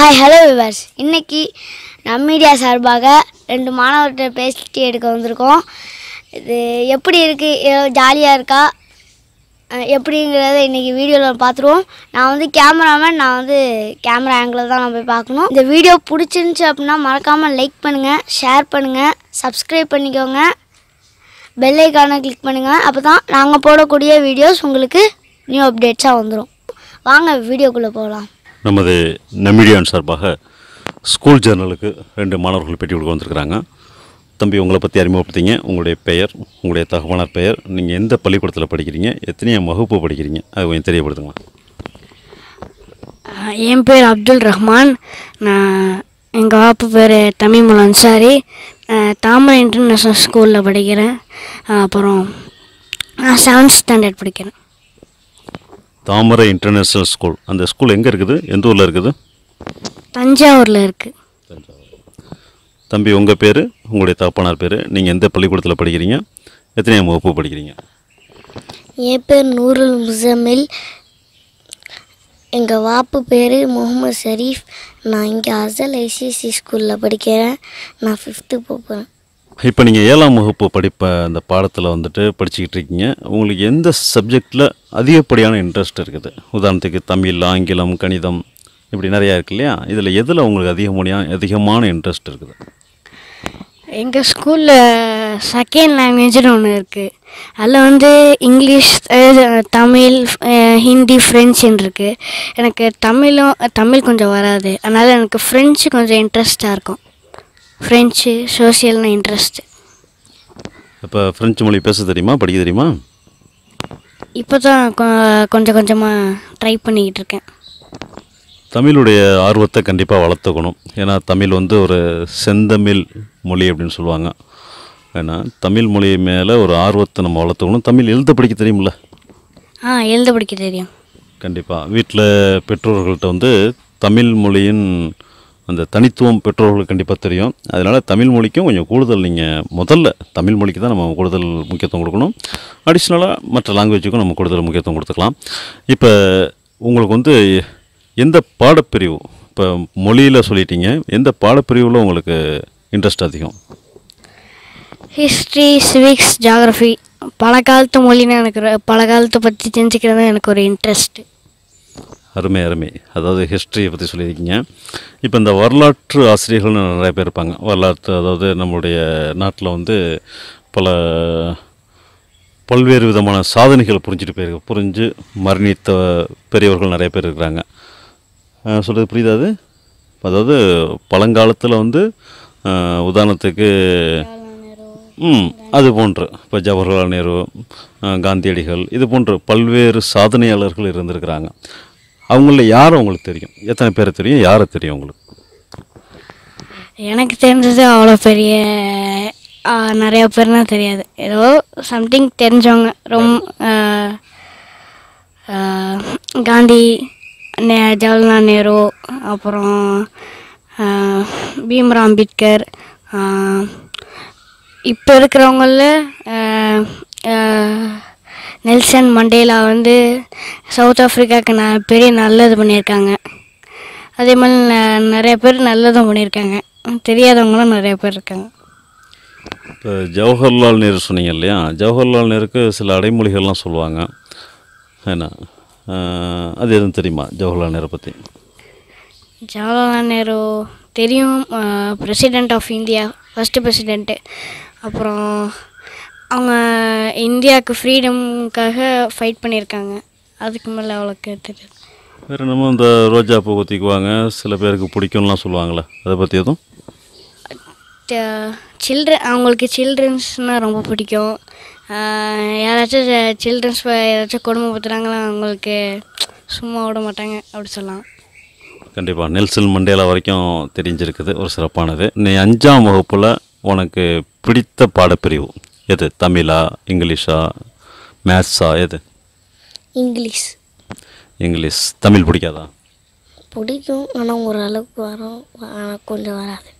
Hi hello viewers இன்னைக்கு நம்ம media சார்பாக ரெண்டு மாணவர்கிட்ட பேசிட்டு எடுக்க வந்திருக்கோம் இது எப்படி இருக்குது ஜாலியாக இருக்கா அஹ் எப்படிங்கிறத இன்றைக்கி வீடியோவில் பார்த்துருவோம் நான் வந்து கேமராமேன் நான் வந்து கேமரா ஆங்கிளில் தான் நான் போய் பார்க்கணும் இந்த வீடியோ பிடிச்சிருந்துச்சி அப்படின்னா மறக்காமல் லைக் பண்ணுங்கள் ஷேர் பண்ணுங்கள் சப்ஸ்கிரைப் பண்ணிக்கோங்க பெல் ஐக்கானை கிளிக் பண்ணுங்கள் அப்போ தான் நாங்கள் போடக்கூடிய வீடியோஸ் உங்களுக்கு நியூ அப்டேட்ஸாக வந்துடும் வாங்க வீடியோக்குள்ளே போகலாம் நமது நமிடியான் சார்பாக ஸ்கூல் ஜேர்னலுக்கு ரெண்டு மாணவர்கள் பேட்டி கொடுக்க வந்திருக்கிறாங்க தம்பி உங்களை பற்றி அறிமுகப்படுத்திங்க உங்களுடைய பெயர் உங்களுடைய தகவனார் பெயர் நீங்கள் எந்த பள்ளிக்கூடத்தில் படிக்கிறீங்க எத்தனையாம் வகுப்பு படிக்கிறீங்க அது கொஞ்சம் தெரியப்படுத்துங்க அஹ் என் பேர் அப்துல் ரஹ்மான் நான் எங்கள் வாப்பு பேர் தமிமுல் அன்சாரி அஹ் தாமரை இன்டர்நேஷ்னல் ஸ்கூலில் படிக்கிறேன் அஹ் அப்புறம் நான் செவன்த் ஸ்டாண்டர்ட் படிக்கிறேன் தாமரை இன்டர்நேஷ்னல் ஸ்கூல் அந்த ஸ்கூல் எங்கே இருக்குது எந்த ஊரில் இருக்குது தஞ்சாவூரில் இருக்குது தம்பி உங்கள் பேர் உங்களுடைய தகப்பனார் பேர் நீங்கள் எந்த பள்ளிக்கூடத்தில் படிக்கிறீங்க எத்தனையாம் வகுப்பு படிக்கிறீங்க என் பேர் நூருல் முசமில் எங்கள் வாப்பு பேர் முகமது ஷரீஃப் நான் இங்கே அசல் ஐசிசி ஸ்கூலில் படிக்கிறேன் நான் ஃபிஃப்த்து போகிறேன் இப்போ நீங்கள் ஏழாம் வகுப்பு படிப்ப அந்த பாடத்தில் வந்துட்டு படிச்சுக்கிட்டு இருக்கீங்க உங்களுக்கு எந்த சப்ஜெக்டில் அதிகப்படியான இன்ட்ரெஸ்ட் இருக்குது உதாரணத்துக்கு தமிழ் ஆங்கிலம் கணிதம் இப்படி நிறையா இருக்கு இல்லையா இதில் எதில் உங்களுக்கு அதிகமான அதிகமான இன்ட்ரெஸ்ட் இருக்குது எங்கள் ஸ்கூலில் செகண்ட் லாங்குவேஜ்னு ஒன்று இருக்குது அதில் வந்து இங்கிலீஷ் அஹ், தமிழ் அஹ், ஹிந்தி ஃப்ரெஞ்சுன்னு இருக்குது எனக்கு தமிழும் தமிழ் கொஞ்சம் வராது அதனால் எனக்கு ஃப்ரெஞ்சு கொஞ்சம் இன்ட்ரெஸ்டாக இருக்கும் ஃப்ரெஞ்சு சோஷியல்னு இன்ட்ரெஸ்ட்டு இப்போ ஃப்ரெஞ்சு மொழி பேச தெரியுமா படிக்க தெரியுமா இப்போ தான் கொஞ்சம் கொஞ்சமாக ட்ரை பண்ணிக்கிட்டு இருக்கேன் தமிழுடைய ஆர்வத்தை கண்டிப்பாக வளர்த்துக்கணும் ஏன்னா தமிழ் வந்து ஒரு செந்தமிழ் மொழி அப்படின்னு சொல்லுவாங்க ஏன்னா தமிழ் மொழி மேலே ஒரு ஆர்வத்தை நம்ம வளர்த்துக்கணும் தமிழ் எழுத படிக்க தெரியுமில்ல ஆ எழுத படிக்க தெரியும் கண்டிப்பாக வீட்டில் பெற்றோர்கள்ட்ட வந்து தமிழ் மொழியின் அந்த தனித்துவம் பெற்றோர்களுக்கு கண்டிப்பாக தெரியும் அதனால் தமிழ் மொழிக்கும் கொஞ்சம் கூடுதல் நீங்கள் முதல்ல தமிழ் மொழிக்கு தான் நம்ம கூடுதல் முக்கியத்துவம் கொடுக்கணும் அடிஷ்னலாக மற்ற லாங்குவேஜுக்கும் நம்ம கூடுதல் முக்கியத்துவம் கொடுத்துக்கலாம் இப்போ உங்களுக்கு வந்து எந்த பாடப்பிரிவு இப்போ மொழியில் சொல்லிட்டீங்க எந்த பாடப்பிரிவில் உங்களுக்கு இன்ட்ரெஸ்ட் அதிகம் ஹிஸ்ட்ரி சிவிக்ஸ் ஜாகிரஃபி பல காலத்து மொழின்னு எனக்கு ரொ- பல காலத்தை பற்றி தெரிஞ்சுக்கிறது எனக்கு ஒரு இன்ட்ரெஸ்ட்டு அருமை அருமை அதாவது ஹிஸ்ட்ரியை பற்றி சொல்லியிருக்கீங்க இப்போ இந்த வரலாற்று ஆசிரியர்கள்னு நிறைய பேர் இருப்பாங்க வரலாற்று அதாவது நம்மளுடைய நாட்டில் வந்து பல பல்வேறு விதமான சாதனைகள் புரிஞ்சுட்டு போயிருக்கு புரிஞ்சு மரணித்த பெரியவர்கள் நிறைய பேர் இருக்கிறாங்க அஹ் சொல்றது புரியுதா அது அதாவது பழங்காலத்தில் வந்து அஹ் உதாரணத்துக்கு ம் அது போன்று இப்போ ஜவஹர்லால் நேரு அஹ் காந்தியடிகள் இது போன்று பல்வேறு சாதனையாளர்கள் இருந்திருக்கிறாங்க அவங்கள யார் உங்களுக்கு தெரியும் எத்தனை பேரை தெரியும் யாரை தெரியும் உங்களுக்கு எனக்கு தெரிஞ்சது அவ்வளோ பெரிய ஆ, நிறைய பேர்னா தெரியாது ஏதோ சம்திங் தெரிஞ்சவங்க ரொம்ப காந்தி நே- ஜவஹர்லால் நேரு அப்புறம் ஆ, பீம்ராவ் அம்பேத்கர் இப்போ இருக்கிறவங்கள நெல்சன் மண்டேலா வந்து சவுத் ஆஃப்ரிக்காவுக்கு ந பெரிய நல்லது பண்ணியிருக்காங்க அதே மாதிரி ந- நிறைய பேர் நல்லதும் பண்ணியிருக்காங்க தெரியாதவங்களும் நிறைய பேர் இருக்காங்க இப்போ ஜவஹர்லால் நேரு சொன்னீங்க இல்லையா ஜவஹர்லால் நேருக்கு சில அடைமொழிகள்லாம் சொல்லுவாங்க என்ன அஹ் அது எதுவும் தெரியுமா ஜவஹர்லால் நேரு பற்றி ஜவஹர்லால் நேரு தெரியும் president of India first president அப்புறம் அவங்க இந்தியாவுக்கு ஃப்ரீடம்காக ஃபைட் பண்ணியிருக்காங்க அதுக்கு மேலே அவ்வளோக்கு தெரியாது வேறு என்னமோ இந்த ரோஜா பூ குத்திக்குவாங்க சில பேருக்கு பிடிக்கும்லாம் சொல்லுவாங்களே அதை பற்றி எதுவும் சில்ட்ரன் அவங்களுக்கு சில்ட்ரன்ஸ்னால் ரொம்ப பிடிக்கும் ஆஹ் யாராச்சும் சில்ட்ரன்ஸ் யாராச்சும் கொடுமைப்படுத்துகிறாங்களா அவங்களுக்கு சும்மா விட மாட்டாங்க அப்படி சொல்லலாம் கண்டிப்பாக நெல்சன் மண்டேலா வரைக்கும் தெரிஞ்சிருக்குது ஒரு சிறப்பானது நீ அஞ்சாம் வகுப்பில் உனக்கு பிடித்த பாடப்பிரிவு எது தமிழா இங்கிலீஷா மேத்ஸா எது இங்கிலீஷ் இங்கிலீஷ் தமிழ் பிடிக்காதா பிடிக்கும் ஆனால் ஓரளவுக்கு வரும் ஆனால் கொஞ்சம் வராது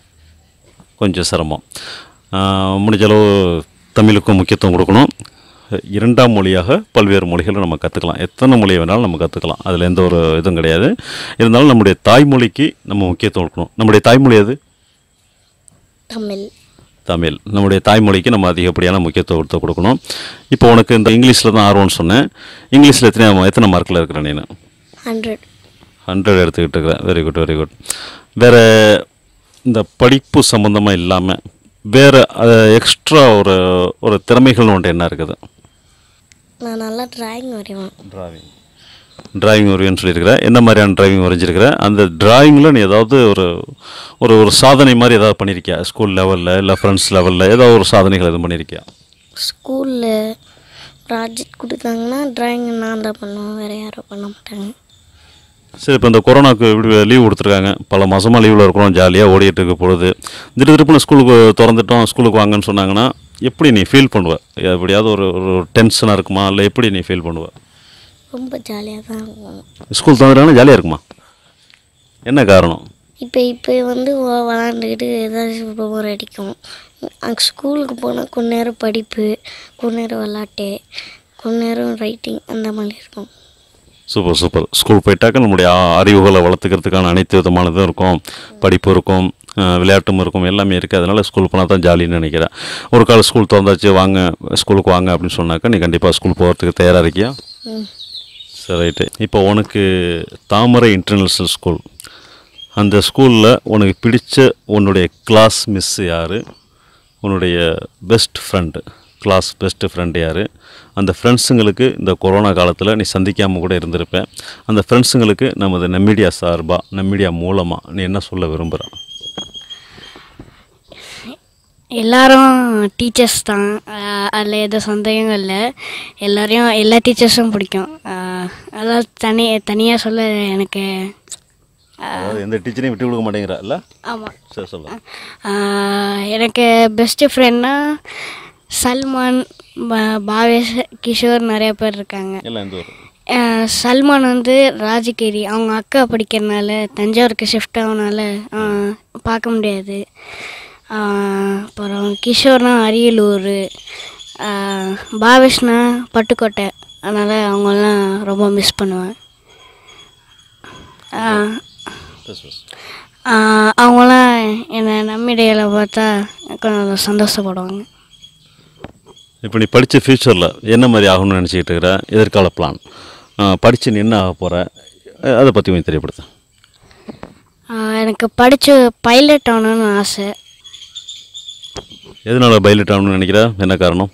கொஞ்சம் சிரமம் ஆஹ் முடிஞ்ச அளவு தமிழுக்கும் முக்கியத்துவம் கொடுக்கணும் இரண்டாம் மொழியாக பல்வேறு மொழிகளை நம்ம கற்றுக்கலாம் எத்தனை மொழியை வேணாலும் நம்ம கற்றுக்கலாம் அதில் எந்த ஒரு இதுவும் கிடையாது இருந்தாலும் நம்முடைய தாய்மொழிக்கு நம்ம முக்கியத்துவம் கொடுக்கணும் நம்முடைய தாய்மொழி எது தமிழ் தமிழ் நம்முடைய தாய்மொழிக்கு நம்ம அதிகப்படியான முக்கியத்துவத்தை கொடுக்கணும் இப்போ உனக்கு இந்த இங்கிலீஷில் தான் ஆர்வம்னு சொன்னேன் இங்கிலீஷில் எத்தனை எத்தனை மார்க்கில் இருக்கிற நீ ஹண்ட்ரட் ஹண்ட்ரட் எடுத்துக்கிட்டு இருக்கிறேன் வெரி குட் வெரி குட் வேறு இந்த படிப்பு சம்மந்தமாக இல்லாமல் வேறு எக்ஸ்ட்ரா ஒரு ஒரு திறமைகள் ஒன்று என்ன இருக்குது நான் நல்லா டிராயிங் வரைவேன் டிராயிங் டிராயிங் வரைவேன்னு சொல்லியிருக்கிற என்ன மாதிரியான டிராயிங் வரைஞ்சிருக்கிற அந்த டிராயிங்கில் நீ ஏதாவது ஒரு ஒரு ஒரு சாதனை மாதிரி ஏதாவது பண்ணியிருக்கியா ஸ்கூல் லெவலில் இல்லை ஃப்ரெண்ட்ஸ் லெவலில் ஏதாவது ஒரு சாதனைகள் எதுவும் பண்ணியிருக்கியா ஸ்கூலில் ப்ராஜெக்ட் கொடுத்தாங்கன்னா டிராயிங் நான் தான் பண்ணுவேன் வேறு யாரும் பண்ண மாட்டாங்க சரி இப்போ இந்த கொரோனாக்கு இப்படி லீவ் கொடுத்துருக்காங்க பல மாதமாக லீவில் இருக்கிறோம் ஜாலியாக ஓடிட்டு இருக்க பொழுது திடீர் திருப்பின ஸ்கூலுக்கு திறந்துட்டோம் ஸ்கூலுக்கு வாங்கன்னு சொன்னாங்கன்னா எப்படி நீ ஃபீல் பண்ணுவ எப்படியாவது ஒரு ஒரு டென்ஷனாக இருக்குமா இல்லை எப்படி நீ ஃபீல் பண்ணுவ ரொம்ப ஜாலியாக தான் இருக்கும் ஸ்கூல் திறந்துட்டாங்கன்னா ஜாலியாக இருக்குமா என்ன காரணம் இப்போ இப்போ வந்து வ- விளாண்டுக்கிட்டு ஏதாச்சும் போர் அடிக்கும் அங்கே ஸ்கூலுக்கு போனால் கொஞ்ச நேரம் படிப்பு கொஞ்ச நேரம் விளாட்டு கொஞ்ச நேரம் ரைட்டிங் அந்த மாதிரி இருக்கும் சூப்பர் சூப்பர் ஸ்கூல் போயிட்டாக்க நம்முடைய ஆ- அறிவுகளை வளர்த்துக்கிறதுக்கான அனைத்து விதமானதும் இருக்கும் படிப்பு இருக்கும் அஹ், விளையாட்டும் இருக்கும் எல்லாமே இருக்குது அதனால் ஸ்கூல் போனால் தான் ஜாலின்னு நினைக்கிறேன் ஒரு கால ஸ்கூல் திறந்தாச்சு வாங்க ஸ்கூலுக்கு வாங்க அப்படின்னு சொன்னாக்கா நீ கண்டிப்பாக ஸ்கூல் போகிறதுக்கு தயாராக இருக்கியா ம் சரி ரைட்டு இப்போ உனக்கு தாமரை இன்டர்நேஷ்னல் ஸ்கூல் அந்த ஸ்கூலில் உனக்கு பிடிச்ச உன்னுடைய கிளாஸ் மிஸ் யார் உன்னுடைய best friend class best friend யார் அந்த ஃப்ரெண்ட்ஸுங்களுக்கு இந்த கொரோனா காலத்தில் நீ சந்திக்காமல் கூட இருந்திருப்பேன் அந்த ஃப்ரெண்ட்ஸுங்களுக்கு நமது நம்மீடியா சார்பாக நம்மீடியா மூலமாக நீ என்ன சொல்ல விரும்புகிற எல்லாரும் டீச்சர்ஸ் தான் ஆஹ் அதில் எதுவும் சந்தேகங்கள் இல்லை எல்லாரையும் எல்லா டீச்சர்ஸும் பிடிக்கும் ஆஹ் அதாவது தனி தனியாக சொல்ல எனக்கு அதாவது எந்த டீச்சரையும் விட்டு கொடுக்க மாட்டேங்கிற இல்லை ஆமாம் சரி சொல்ல எனக்கு பெஸ்ட்டு ஃப்ரெண்ட்னா சல்மான் பா- பாவேஷ் கிஷோர் நிறைய பேர் இருக்காங்க எல்லாம் எந்த ஊர் ஆஹ் சல்மான் வந்து ராஜகிரி அவங்க அக்கா படிக்கிறனால தஞ்சாவூருக்கு ஷிஃப்ட் ஆகனால ஆஹ் பார்க்க முடியாது ஆஹ் அப்புறம் கிஷோர்னா அரியலூர் ஆஹ் பாவேஷ்னா பட்டுக்கோட்டை அதனால் அவங்கெல்லாம் ரொம்ப மிஸ் பண்ணுவேன் ஆஹ் பேசு பேசு ஆஹ் அவங்களாம் என்னை நம்மிடையில பார்த்தா கொஞ்சம் சந்தோஷப்படுவாங்க இப்போ நீ படித்த ஃப்யூச்சரில் என்ன மாதிரி ஆகணும்னு நினச்சிக்கிட்டு இருக்கிற எதிர்கால பிளான் படித்து நீ என்ன ஆக போகிற அதை பற்றி கொஞ்சம் தெரியப்படுத்து ஆஹ் எனக்கு படித்து பைலட் ஆகணும்னு ஆசை எதனால பைலட் ஆகணும்னு நினைக்கிற என்ன காரணம்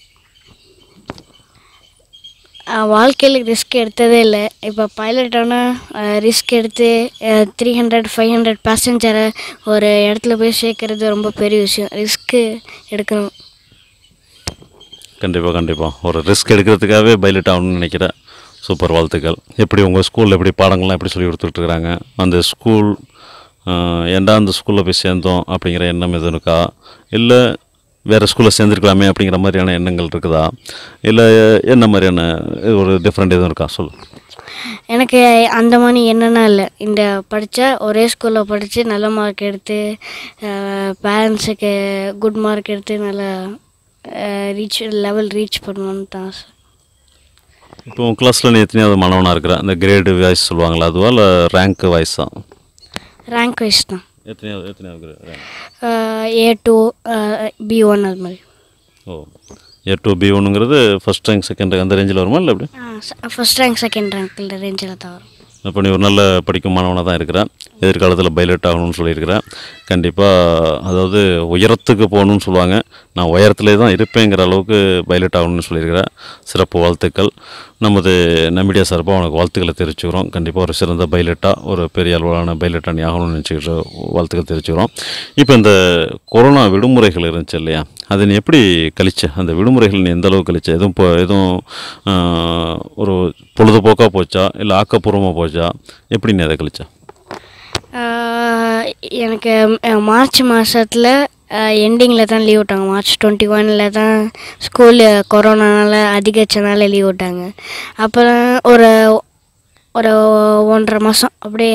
வாழ்க்கையில் ரிஸ்க் எடுத்ததே இல்லை இப்போ பைலட் ஆனால் ரிஸ்க் எடுத்து த்ரீ ஹண்ட்ரட் ஃபைவ் ஹண்ட்ரட் பேசஞ்சரை ஒரு இடத்துல போய் சேர்க்கறது ரொம்ப பெரிய விஷயம் ரிஸ்க்கு எடுக்கணும் கண்டிப்பாக கண்டிப்பாக ஒரு ரிஸ்க் எடுக்கிறதுக்காகவே பைலட் ஆகணும்னு நினைக்கிறேன் சூப்பர் வாழ்த்துக்கள் எப்படி உங்கள் ஸ்கூலில் எப்படி பாடங்கள்லாம் எப்படி சொல்லி கொடுத்துட்ருக்குறாங்க அந்த ஸ்கூல் ஏன்டா அந்த ஸ்கூலில் போய் சேர்ந்தோம் அப்படிங்கிற எண்ணம் எதுவும் இருக்கா இல்லை வேறு ஸ்கூலில் சேர்ந்துருக்கலாமே அப்படிங்கிற மாதிரியான எண்ணங்கள் இருக்குதா இல்லை என்ன மாதிரியான ஒரு டிஃப்ரெண்ட் எதுவும் இருக்கா சொல்லு எனக்கு அந்த மாதிரி என்னென்னா இல்லை இந்த படித்தா ஒரே ஸ்கூலில் படித்து நல்ல மார்க் எடுத்து பேரண்ட்ஸுக்கு குட் மார்க் எடுத்து நல்லா ரீச் லெவல் ரீச் பண்ணணுன்னு தான் ஆசை இப்போ உன் கிளாஸில் நீ எத்தனையாவது மாணவனாக இருக்கிற அந்த கிரேடு வாய்ஸ் சொல்லுவாங்களா அதுவா இல்லை ரேங்க் வாய்ஸா ரேங்க் வைஸ் தான் எத்தனையாவது எத்தனையாவது rank A two B one அது மாதிரி ஓ ஏ டூ பி ஒன்றுங்கிறது ஃபஸ்ட் ரேங்க் செகண்ட் ரேங்க் அந்த ரேஞ்சில் வருமா இல்லை எப்படி ஃபஸ்ட் ரேங்க் செகண்ட் ரேங்க்கில் ரேஞ்சில் தான் வரும் இப்போ நீ ஒரு நல்ல படிக்கும் மாணவனாக தான் இருக்கிறேன் எதிர்காலத்தில் பைலட் ஆகணும்னு சொல்லியிருக்கிறேன் கண்டிப்பாக அதாவது உயரத்துக்கு போகணும்னு சொல்லுவாங்க நான் உயரத்திலே தான் இருப்பேங்கிற அளவுக்கு பைலட் ஆகணும்னு சொல்லியிருக்கிறேன் சிறப்பு வாழ்த்துக்கள் நமது நம்மிடியா சார்பாக உனக்கு வாழ்த்துக்களை தெரிவிச்சுக்கிறோம் கண்டிப்பாக ஒரு சிறந்த பைலட்டாக ஒரு பெரிய அளவிலான பைலட்டாக நீ ஆகணும்னு நினச்சிக்கிற வாழ்த்துக்கள் தெரிவிச்சுக்கிறோம் இப்போ இந்த கொரோனா விடுமுறைகள் இருந்துச்சு இல்லையா அதை நீ எப்படி கழிச்ச அந்த விடுமுறைகள் நீ எந்த அளவுக்கு கழிச்ச எதுவும் இப்போ எதுவும் ஆஹ், ஒரு பொழுதுபோக்காக போச்சா இல்லை ஆக்கப்பூர்வமாக போச்சா எப்படி நீ அதை கழிச்ச ஆஹ் எனக்கு அஹ், மார்ச் மாதத்தில் எண்டிங்கில் தான் லீவ் விட்டாங்க மார்ச் டுவெண்ட்டி ஒனில் தான் ஸ்கூலு கொரோனானால அதிகரிச்சனால லீவ் விட்டாங்க அப்புறம் ஒரு ஒரு ஒன்றரை மாதம் அப்படியே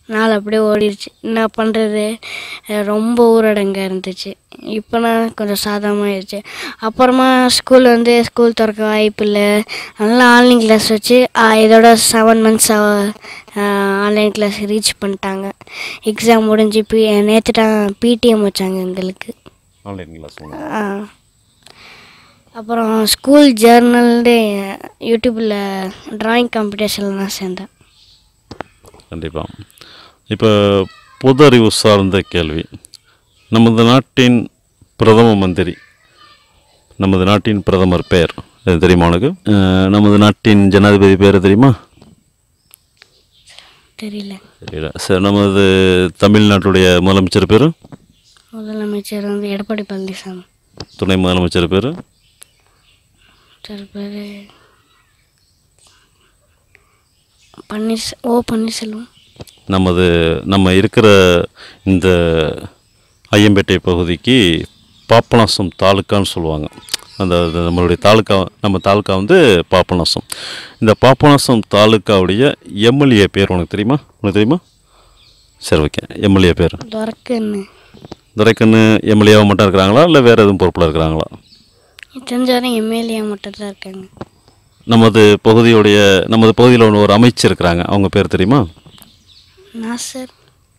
நாள் அப்படியே ஓடிடுச்சு என்ன பண்ணுறது ரொம்ப ஊரடங்காக இருந்துச்சு இப்போனா கொஞ்சம் சாதகமாகிடுச்சு அப்புறமா ஸ்கூல் வந்து ஸ்கூல் திறக்க வாய்ப்பு இல்லை நல்லா ஆன்லைன் கிளாஸ் வச்சு ஆ, இதோட seven months online class reach பண்ணிட்டாங்க எக்ஸாம் முடிஞ்சு பி நேற்று தான் பிடிஎம் வச்சாங்க எங்களுக்கு ஆன்லைன் கிளாஸ் ஆ. அப்புறம் ஸ்கூல் ஜேர்னல்டு யூடியூப்பில் ட்ராயிங் காம்படிஷனில் நான் சேர்ந்தேன் கண்டிப்பாக இப்போ பொது அறிவு சார்ந்த கேள்வி நமது நாட்டின் பிரதம மந்திரி நமது நாட்டின் பிரதமர் பெயர் அது தெரியுமா உனக்கு அஹ், நமது நாட்டின் ஜனாதிபதி பேர் தெரியுமா தெரியல தெரியல சரி நமது தமிழ்நாட்டுடைய முதலமைச்சர் பேர் முதலமைச்சர் வந்து எடப்பாடி பழனிசாமி துணை முதலமைச்சர் பேர் சரி பேர் பன்னீர் ஓ பன்னீர்செல்வம் நமது நம்ம இருக்கிற இந்த ஐயம்பேட்டை பகுதிக்கு பாப்பநாசம் தாலுக்கான்னு சொல்லுவாங்க அந்த அது நம்மளுடைய தாலுக்கா நம்ம தாலுக்கா வந்து பாப்பநாசம் இந்த பாப்பநாசம் தாலுக்காவுடைய எம்எல்ஏ பேர் உனக்கு தெரியுமா உனக்கு தெரியுமா சரி ஓகே எம்எல்ஏ பேர் துறக்குன்னு துரைக்கண்ணு எம்எல்ஏவாக மட்டும் இருக்கிறாங்களா இல்லை வேறு எதுவும் பொறுப்பில் இருக்கிறாங்களா தெரிஞ்சவரை எம்எல்ஏ மட்டும் தான் இருக்காங்க நமது பகுதியுடைய நமது பகுதியில் ஒன்று ஒரு அமைச்சர் இருக்கிறாங்க அவங்க பேர் தெரியுமா நாசர்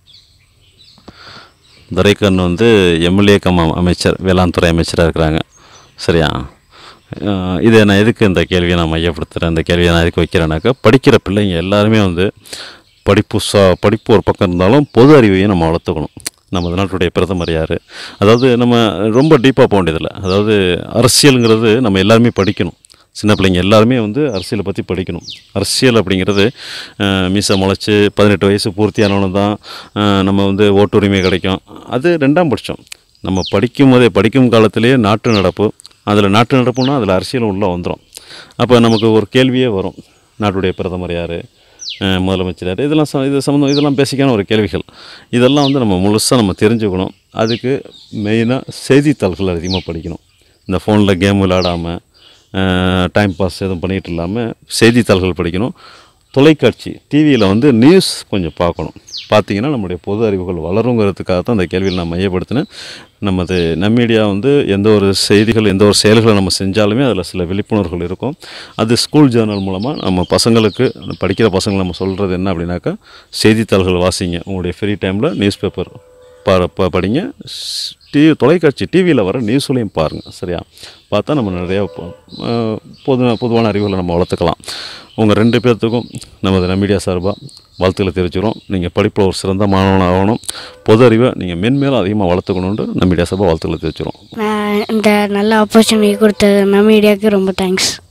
துரைக்கண்ணு வந்து எம்எல்ஏ கம் அமைச்சர் வேளாண் துறை அமைச்சராக இருக்கிறாங்க சரியா அஹ் இதை நான் எதுக்கு இந்த கேள்வியை நான் மையப்படுத்துகிறேன் இந்த கேள்வியை நான் எதுக்கு வைக்கிறேன்னாக்கா படிக்கிற பிள்ளைங்க எல்லாருமே வந்து படிப்பு சா படிப்பு ஒரு பக்கம் இருந்தாலும் பொது அறிவையும் நம்ம வளர்த்துக்கணும் நமது நாட்டுடைய பிரதமர் யார் அதாவது நம்ம ரொம்ப டீப்பாக போக வேண்டியதில்லை அதாவது அரசியலுங்கிறது நம்ம எல்லாருமே படிக்கணும் சின்ன பிள்ளைங்க எல்லாருமே வந்து அரசியலை பற்றி படிக்கணும் அரசியல் அப்படிங்கிறது அஹ், மீசை முளைச்சி பதினெட்டு வயசு பூர்த்தியானவனு தான் அஹ், நம்ம வந்து ஓட்டுரிமை கிடைக்கும் அது ரெண்டாம் பட்சம் நம்ம படிக்கும் போதே படிக்கும் காலத்திலேயே நாட்டு நடப்பு அதில் நாட்டு நடப்புனா அதில் அரசியலும் உள்ளே வந்துடும் அப்போ நமக்கு ஒரு கேள்வியே வரும் நாட்டுடைய பிரதமர் யார் முதலமைச்சர் யார் இதெல்லாம் ச- இது சம்மந்தம் இதெல்லாம் பேசிக்கான ஒரு கேள்விகள் இதெல்லாம் வந்து நம்ம முழுசாக நம்ம தெரிஞ்சுக்கணும் அதுக்கு மெயினாக செய்தித்தாள்கள் அதிகமாக படிக்கணும் இந்த ஃபோனில் கேம் விளையாடாமல் டைம் பாஸ் எதுவும் பண்ணிகிட்டு இல்லாமல் செய்தித்தாள்கள் படிக்கணும் தொலைக்காட்சி டிவியில் வந்து நியூஸ் கொஞ்சம் பார்க்கணும் பார்த்தீங்கன்னா நம்முடைய பொது அறிவுகள் வளருங்கிறதுக்காக தான் அந்த கேள்வியில் நான் மையப்படுத்தினேன் நமது நம்மீடியா வந்து எந்த ஒரு செய்திகள் எந்த ஒரு செயல்களை நம்ம செஞ்சாலுமே அதில் சில விழிப்புணர்வுகள் இருக்கும் அது ஸ்கூல் ஜேர்னல் மூலமாக நம்ம பசங்களுக்கு படிக்கிற பசங்களை நம்ம சொல்கிறது என்ன அப்படின்னாக்கா செய்தித்தாள்கள் வாசிங்க உங்களுடைய ஃப்ரீ டைமில் நியூஸ் பேப்பர் ப ப- படிங்க டிவி தொலைக்காட்சி டிவியில் வர நியூஸ்லையும் பாருங்கள் சரியா பார்த்தா நம்ம நிறையா பொ- அஹ் பொது பொதுவான அறிவுகளை நம்ம வளர்த்துக்கலாம் உங்கள் ரெண்டு பேர்த்துக்கும் நமது நம்மீடியா சார்பாக வாழ்த்துக்களை தெரிவிச்சுக்கிறோம் நீங்கள் படிப்பில் ஒரு சிறந்த மாணவன் ஆகணும் பொது அறிவை நீங்கள் மென்மேலும் அதிகமாக வளர்த்துக்கணுன்ட்டு நம்மீடியா சார்பாக வாழ்த்துக்களை தெரிவிச்சுக்கிறோம் நான் இந்த நல்ல ஆப்பர்ச்சுனிட்டி கொடுத்த நம்ம மீடியாவுக்கு ரொம்ப தேங்க்ஸ்